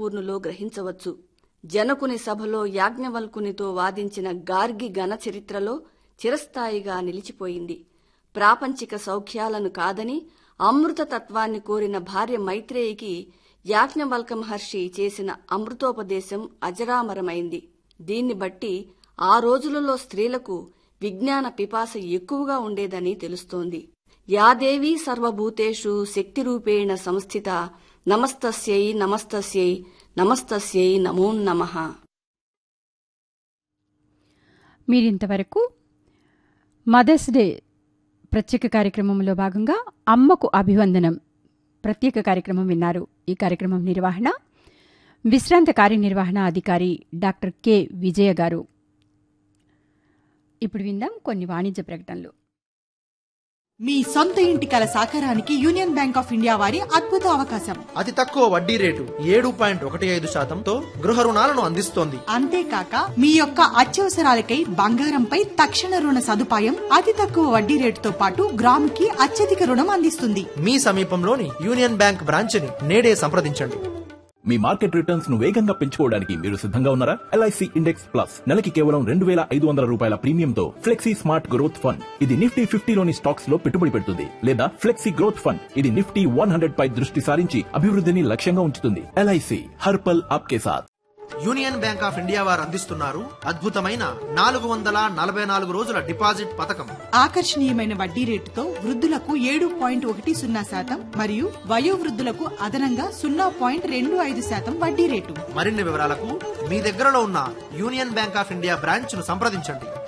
జ్ఞానపూర్ణులో గ్రహించవచ్చు జనకుని సభలో యాజ్ఞవల్కునితో వాదించిన గార్గి ఘన చరిత్రలో చిరస్థాయిగా నిలిచిపోయింది ప్రాపంచిక సౌఖ్యాలను కాదని అమృత తత్వాన్ని కోరిన భార్య మైత్రేయికి యాజ్ఞవల్క మహర్షి చేసిన అమృతోపదేశం అజరామరమైంది దీన్ని బట్టి ఆ రోజులలో స్త్రీలకు విజ్ఞాన పిపాస ఎక్కువగా ఉండేదని తెలుస్తోంది యాదేవీ సర్వభూతేషు శక్తిరూపేణ సంస్థిత నమస్తస్యై నమస్తస్యై నమస్తస్యై నమో నమః మీరింతవరకు మదర్స్ డే ప్రత్యేక కార్యక్రమంలో భాగంగా అమ్మకు అభివందనం ప్రత్యేక కార్యక్రమం విన్నారు ఈ కార్యక్రమం నిర్వహణ విశ్రాంత కార్యనిర్వహణ అధికారి డాక్టర్ కె విజయ గారు ఇప్పుడు విందాం కొన్ని వాణిజ్య ప్రకటనలు మీ సొంత ఇంటి కల సాకారానికి యూనియన్ బ్యాంక్ ఆఫ్ ఇండియా వారి అద్భుత అవకాశం అతి తక్కువ వడ్డీ రేటు ఏడు పాయింట్ ఒకటి ఐదు శాతంతో గృహ రుణాలను అందిస్తోంది అంతేకాక మీ యొక్క అత్యవసరాలకై బంగారంపై తక్షణ రుణ సదుపాయం అతి తక్కువ వడ్డీ రేటుతో పాటు గ్రాముకి అత్యధిక రుణం అందిస్తుంది మీ సమీపంలోని యూనియన్ బ్యాంక్ బ్రాంచ్ని నేడే సంప్రదించండి మీ మార్కెట్ రిటర్న్స్ ను వేగంగా పెంచుకోవడానికి మీరు సిద్ధంగా ఉన్నారా ఎల్ఐసి ఇండెక్స్ ప్లస్ నెలకి కేవలం రెండు వేల ఐదు వందల రూపాయల ప్రీమియంతో ఫ్లెక్సీ స్మార్ట్ గ్రోత్ ఫండ్ ఇది నిఫ్టీ ఫిఫ్టీలోని స్టాక్స్ లో పెట్టుబడి పెడుతుంది లేదా ఫ్లెక్సీ గ్రోత్ ఫండ్ ఇది నిఫ్టీ వన్ హండ్రెడ్ పై దృష్టి సారించి అభివృద్ధిని లక్ష్యంగా ఉంచుతుంది ఎల్ఐసి హర్పల్ ఆప్కే సాత్ యూనియన్ బ్యాంక్ ఆఫ్ ఇండియా వారు అందిస్తున్నారు అద్భుతమైన నాలుగు వందల నలభై నాలుగు రోజుల డిపాజిట్ పథకం ఆకర్షణీయమైన వడ్డీ రేటుతో వృద్ధులకు ఏడు పాయింట్ ఒకటి సున్నా శాతం మరియు వయోవృద్ధులకు అదనంగా సున్నా పాయింట్ రెండు ఐదు శాతం వడ్డీ రేటు మరిన్ని వివరాలకు మీ దగ్గరలో ఉన్న Union Bank of India branch ను సంప్రదించండి